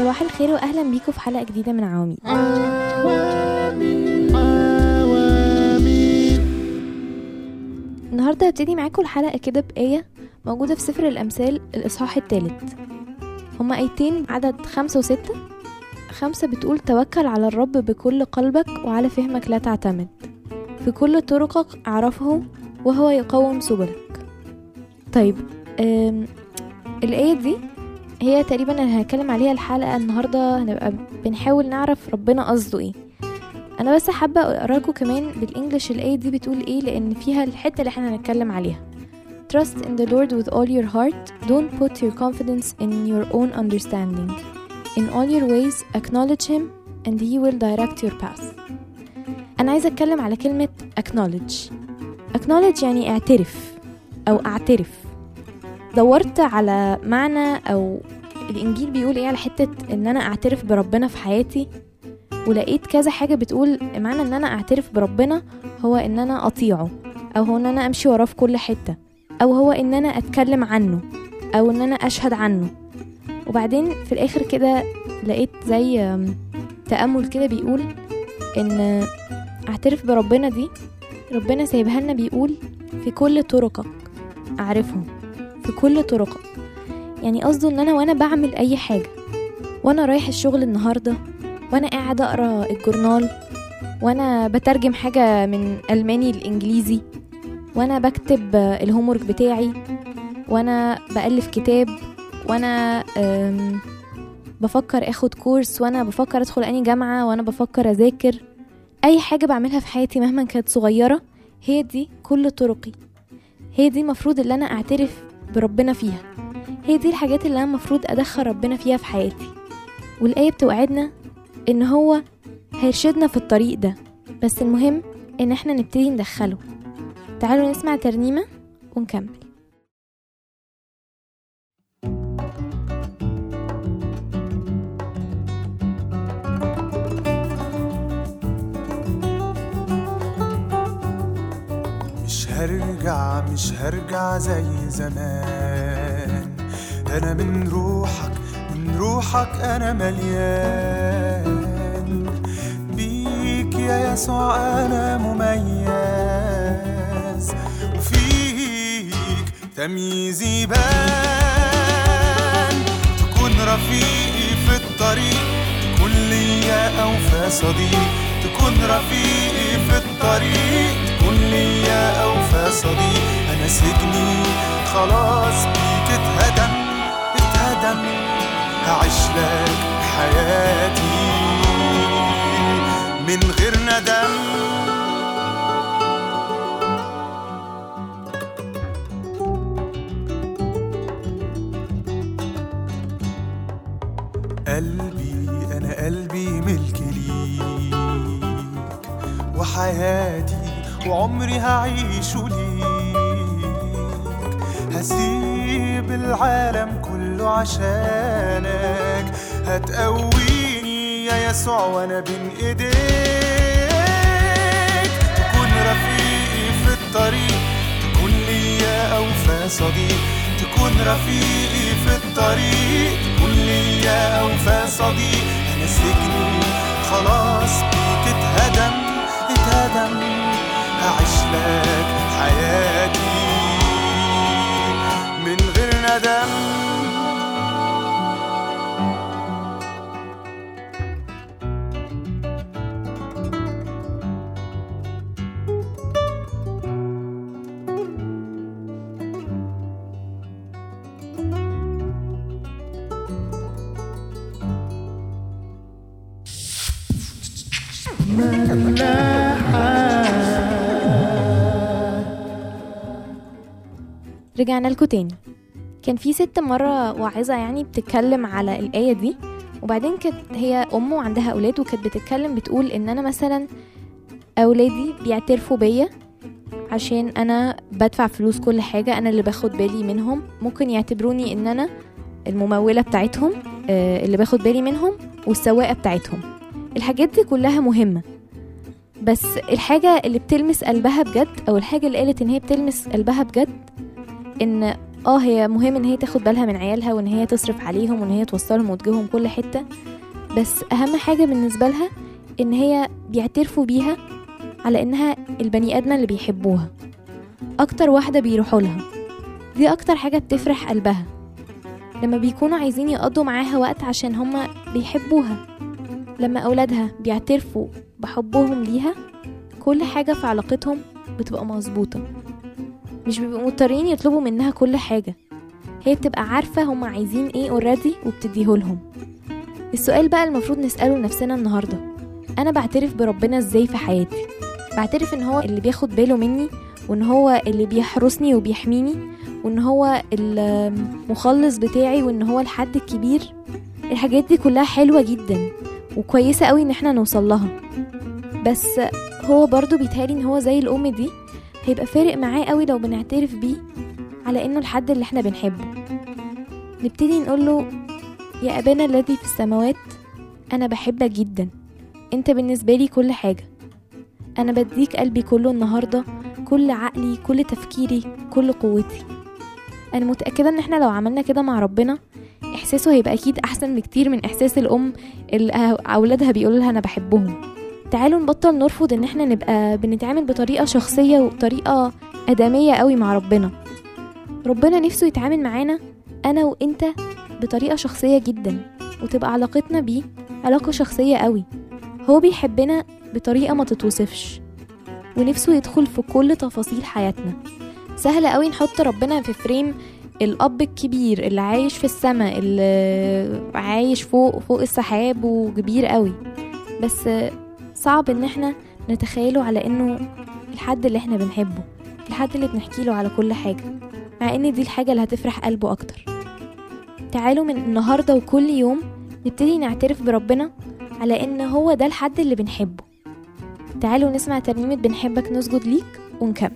صباح الخير واهلا بيكم في حلقه جديده من عواميد النهارده هبتدي معاكم الحلقه كده بايه موجوده في سفر الامثال الاصحاح الثالث هما ايتين عدد خمسة وستة خمسة بتقول توكل على الرب بكل قلبك وعلى فهمك لا تعتمد في كل طرقك اعرفه وهو يقوم سبلك طيب أم، الآية دي هي تقريبا اللي هنتكلم عليها الحلقة النهاردة هنبقى بنحاول نعرف ربنا قصده ايه انا بس حابة اقرا لكم كمان بالانجلش الآية دي بتقول ايه لان فيها الحتة اللي احنا هنتكلم عليها Trust in the Lord with all your heart. Don't put your confidence in your own understanding. In all your ways, acknowledge Him, and He will direct your path. أنا عايزة أتكلم على كلمة acknowledge. acknowledge يعني اعترف أو أعترف. دورت على معنى أو الإنجيل بيقول إيه على حتة إن أنا أعترف بربنا في حياتي ولقيت كذا حاجة بتقول معنى إن أنا أعترف بربنا هو إن أنا أطيعه أو هو إن أنا أمشي وراه في كل حتة او هو ان انا اتكلم عنه او ان انا اشهد عنه وبعدين في الاخر كده لقيت زي أم، تأمل كده بيقول ان اعترف بربنا دي ربنا سايبها لنا بيقول في كل طرقك اعرفهم في كل طرقك يعني قصده ان انا وانا بعمل اي حاجة وانا رايح الشغل النهاردة وانا قاعد اقرا الجورنال وانا بترجم حاجة من الماني لانجليزي وانا بكتب الهومورك بتاعي وانا بألف كتاب وانا أم، بفكر اخد كورس وانا بفكر ادخل اني جامعة وانا بفكر اذاكر اي حاجة بعملها في حياتي مهما كانت صغيرة هي دي كل طرقي هي دي مفروض اللي انا اعترف بربنا فيها هي دي الحاجات اللي انا مفروض ادخل ربنا فيها في حياتي والآية بتوعدنا ان هو هيرشدنا في الطريق ده بس المهم ان احنا نبتدي ندخله تعالوا نسمع ترنيمة ونكمل مش هرجع مش هرجع زي زمان انا من روحك من روحك انا مليان بيك يا يسوع انا مميز وفيك تمييزي بان تكون رفيقي في الطريق تكون ليا اوفى صديق تكون رفيقي في الطريق تكون ليا اوفى صديق انا سجني خلاص بيك اتهدم اتهدم هعيش لك حياتي من غير ندم قلبي أنا قلبي ملك ليك وحياتي وعمري هعيشه ليك هسيب العالم كله عشانك هتقويني يا يسوع وانا بين ايديك تكون رفيقي في الطريق تكون ليا اوفى صديق تكون رفيقي في الطريق تكون ليا اوفى صديق انا سجني خلاص بيك اتهدم اتهدم هعيش لك حياتي من غير ندم رجعنا لكم تاني كان في ست مرة واعظة يعني بتتكلم على الآية دي وبعدين كانت هي أم وعندها أولاد وكانت بتتكلم بتقول إن أنا مثلا أولادي بيعترفوا بيا عشان أنا بدفع فلوس كل حاجة أنا اللي باخد بالي منهم ممكن يعتبروني إن أنا الممولة بتاعتهم آه، اللي باخد بالي منهم والسواقة بتاعتهم الحاجات دي كلها مهمة بس الحاجة اللي بتلمس قلبها بجد أو الحاجة اللي قالت إن هي بتلمس قلبها بجد إن اه هي مهم ان هي تاخد بالها من عيالها وان هي تصرف عليهم وان هي توصلهم وتجيبهم كل حتة بس اهم حاجة بالنسبة لها ان هي بيعترفوا بيها على انها البني ادمة اللي بيحبوها اكتر واحدة بيروحوا لها دي اكتر حاجة بتفرح قلبها لما بيكونوا عايزين يقضوا معاها وقت عشان هما بيحبوها لما اولادها بيعترفوا بحبهم ليها كل حاجة في علاقتهم بتبقى مظبوطة مش بيبقوا مضطرين يطلبوا منها كل حاجة هي بتبقى عارفة هما عايزين ايه اوريدي وبتديهولهم السؤال بقى المفروض نسأله لنفسنا النهاردة أنا بعترف بربنا ازاي في حياتي بعترف ان هو اللي بياخد باله مني وان هو اللي بيحرسني وبيحميني وان هو المخلص بتاعي وان هو الحد الكبير الحاجات دي كلها حلوة جدا وكويسة قوي ان احنا نوصل لها بس هو برضو بيتهيألي ان هو زي الام دي هيبقى فارق معاه قوي لو بنعترف بيه على انه الحد اللي احنا بنحبه نبتدي نقوله يا ابانا الذي في السماوات انا بحبك جدا انت بالنسبه لي كل حاجه انا بديك قلبي كله النهارده كل عقلي كل تفكيري كل قوتي انا متاكده ان احنا لو عملنا كده مع ربنا احساسه هيبقى اكيد احسن بكتير من احساس الام اللي اولادها بيقولوا لها انا بحبهم تعالوا نبطل نرفض ان احنا نبقى بنتعامل بطريقه شخصيه وطريقه ادميه قوي مع ربنا ربنا نفسه يتعامل معانا انا وانت بطريقه شخصيه جدا وتبقى علاقتنا بيه علاقه شخصيه قوي هو بيحبنا بطريقه ما تتوصفش ونفسه يدخل في كل تفاصيل حياتنا سهل قوي نحط ربنا في فريم الاب الكبير اللي عايش في السماء اللي عايش فوق فوق السحاب وكبير قوي بس صعب ان احنا نتخيله على انه الحد اللي احنا بنحبه الحد اللي بنحكي له على كل حاجة مع ان دي الحاجة اللي هتفرح قلبه اكتر تعالوا من النهاردة وكل يوم نبتدي نعترف بربنا على ان هو ده الحد اللي بنحبه تعالوا نسمع ترنيمة بنحبك نسجد ليك ونكمل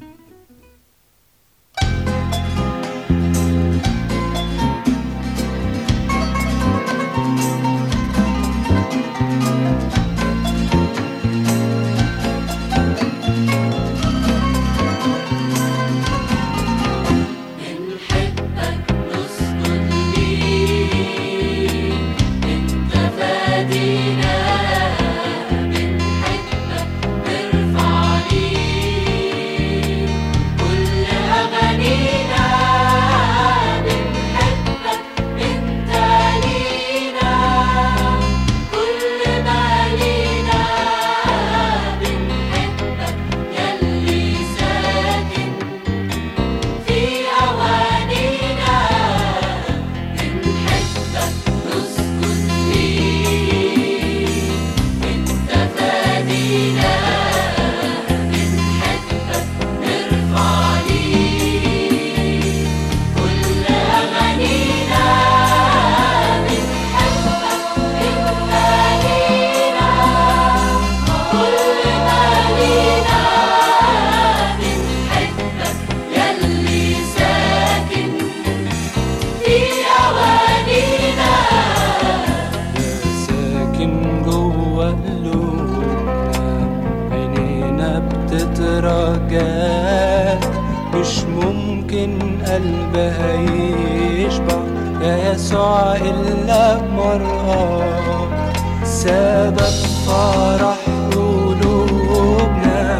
تترجاك مش ممكن قلبها يشبع يا يسوع إلا بمرأة سبب فرح قلوبنا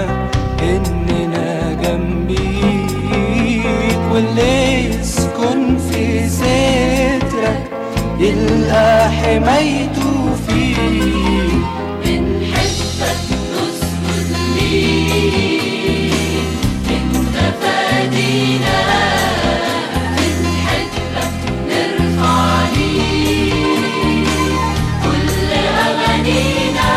إننا جنبيك واللي يسكن في سترك يلقى حمايته فيك بنحبك نسجد ليك انت فادينا بنحبك نرفع ليك كل اغانينا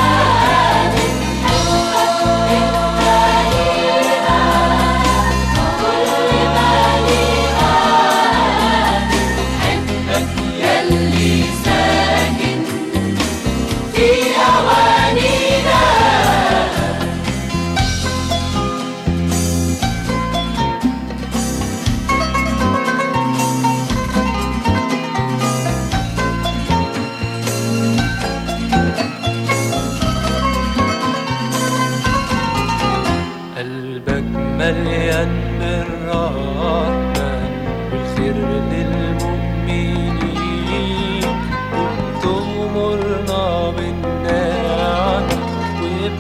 بنحبك انت لينا كل ما لينا بنحبك يلي ساكن في أوانينا قلبك مليان بالرحمة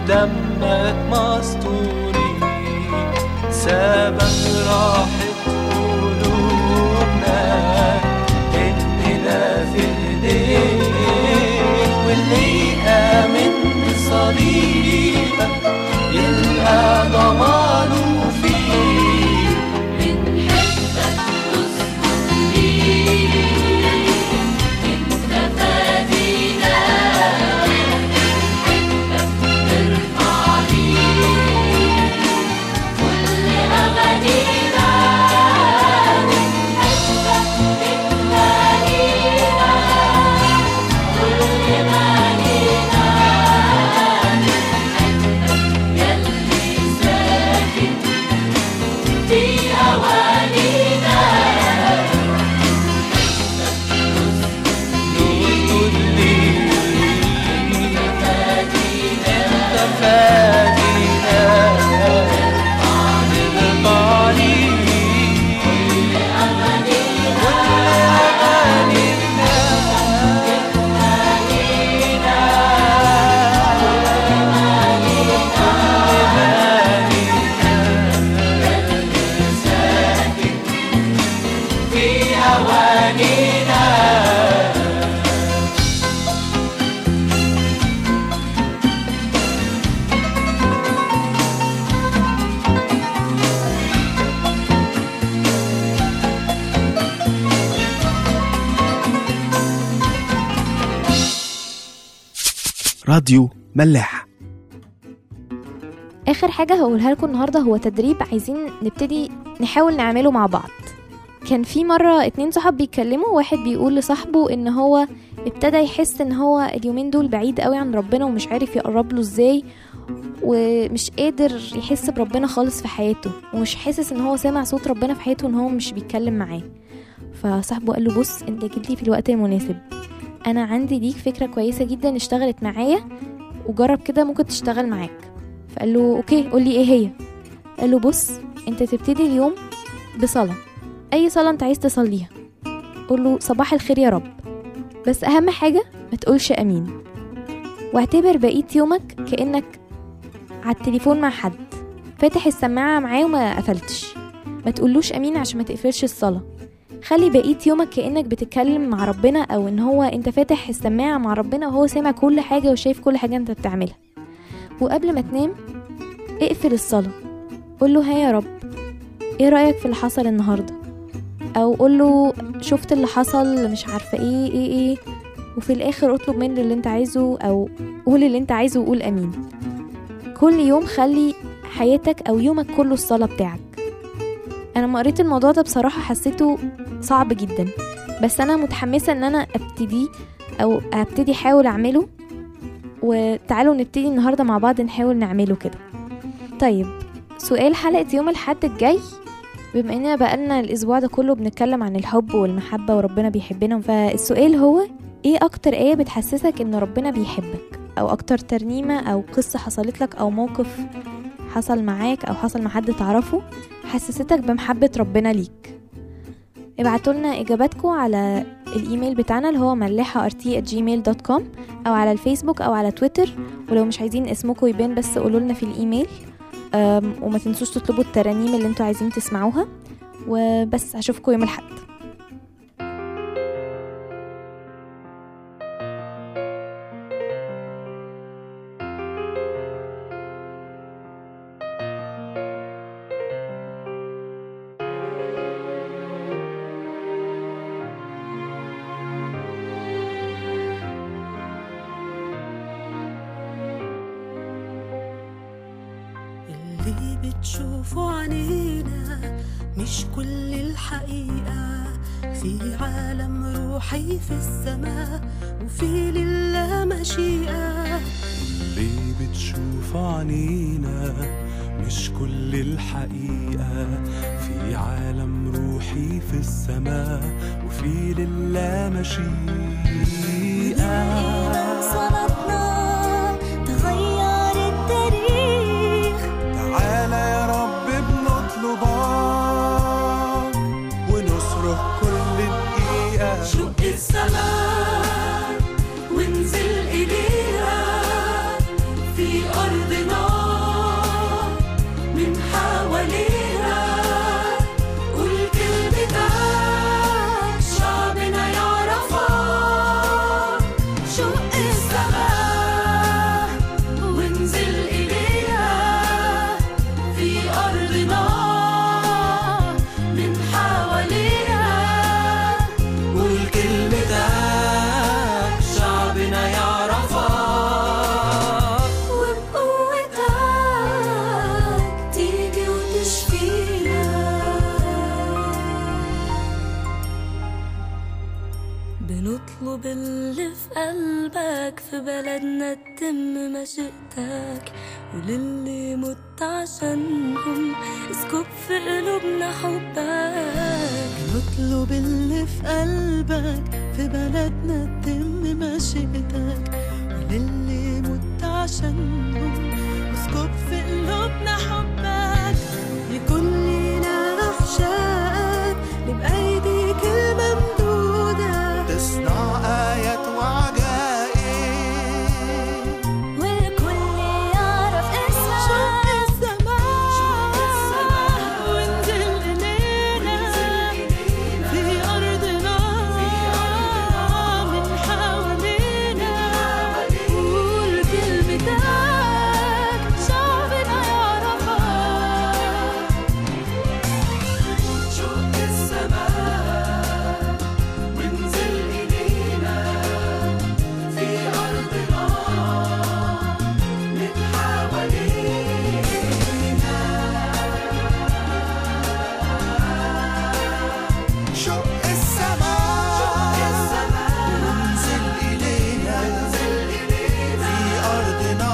بدمك مستورين سبب راحة قلوبنا إننا في إيديك واللي آمن بصليبك يلقى ضمانه فيك بنحبك نسجد ليك انت فادينا بنحبك نرفع ليك كل اغانينا بنحبك انت لينا كل اغانينا بنحبك يلي ساكن في أوانينا نسجد ليك فادينا أنت فادينا نرفع ليك أغانينا في أوانينا راديو ملاح اخر حاجه هقولها لكم النهارده هو تدريب عايزين نبتدي نحاول نعمله مع بعض كان في مره اتنين صحاب بيتكلموا واحد بيقول لصاحبه ان هو ابتدى يحس ان هو اليومين دول بعيد قوي عن ربنا ومش عارف يقرب له ازاي ومش قادر يحس بربنا خالص في حياته ومش حاسس ان هو سامع صوت ربنا في حياته ان هو مش بيتكلم معاه فصاحبه قال له بص انت جيت لي في الوقت المناسب انا عندي ليك فكره كويسه جدا اشتغلت معايا وجرب كده ممكن تشتغل معاك فقال له اوكي قولي ايه هي قال له بص انت تبتدي اليوم بصلاة اي صلاة انت عايز تصليها قول له صباح الخير يا رب بس اهم حاجة ما تقولش امين واعتبر بقية يومك كأنك على التليفون مع حد فاتح السماعة معاه وما قفلتش ما تقولوش امين عشان ما تقفلش الصلاة خلي بقية يومك كأنك بتتكلم مع ربنا او ان هو انت فاتح السماعة مع ربنا وهو سامع كل حاجة وشايف كل حاجة انت بتعملها وقبل ما تنام اقفل الصلاة قول له ها يا رب ايه رأيك في اللي حصل النهاردة او قول له شفت اللي حصل مش عارفة ايه ايه ايه وفي الاخر اطلب منه اللي انت عايزه او قول اللي انت عايزه وقول امين كل يوم خلي حياتك او يومك كله الصلاة بتاعك انا لما قريت الموضوع ده بصراحة حسيته صعب جدا بس انا متحمسة ان انا ابتدي او ابتدي احاول اعمله وتعالوا نبتدي النهارده مع بعض نحاول نعمله كده طيب سؤال حلقة يوم الحد الجاي بما اننا بقالنا الاسبوع ده كله بنتكلم عن الحب والمحبة وربنا بيحبنا فالسؤال هو ايه اكتر ايه بتحسسك ان ربنا بيحبك او اكتر ترنيمة او قصة حصلت لك او موقف حصل معاك او حصل مع حد تعرفه حسستك بمحبة ربنا ليك ابعتولنا اجاباتكم على الايميل بتاعنا اللي هو ملاحة gmail.com او على الفيسبوك او على تويتر ولو مش عايزين اسمكم يبان بس قولوا لنا في الايميل أم، وما تنسوش تطلبوا الترانيم اللي انتوا عايزين تسمعوها وبس اشوفكم يوم الاحد اللي بتشوفه عنينا مش كل الحقيقة في عالم روحي في السماء وفي لله مشيئة اللي بتشوف عنينا مش كل الحقيقة في عالم روحي في السماء وفي لله مشيئة صلاتنا تغير التاريخ تعالى يا رب بنطلبك ونصرخ كل دقيقة شق السماء وانزل إليها في أرض نطلب اللي في قلبك في بلدنا تتم مشيئتك وللي مت عشانهم اسكب في قلوبنا حبك نطلب اللي في قلبك في بلدنا تتم مشيئتك وللي مت عشانهم اسكب في قلوبنا حبك يكون لينا أحشائك نبقى ايديك الممدودة تصنع آيات وعجائب والكل يعرف اسمك شق السماء وانزل إلينا في أرضنا من حوالينا قول كلمتك شعبنا يعرفك شق السماء وانزل إلينا في أرضنا من حوالينا شق السماء وانزل إلينا في أرضنا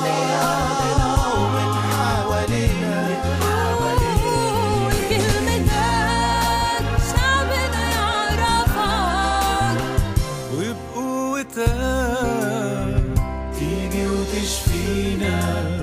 ومن حوالينا قول كلمتك شعبنا يعرفك وبقوتك تيجي وتشفينا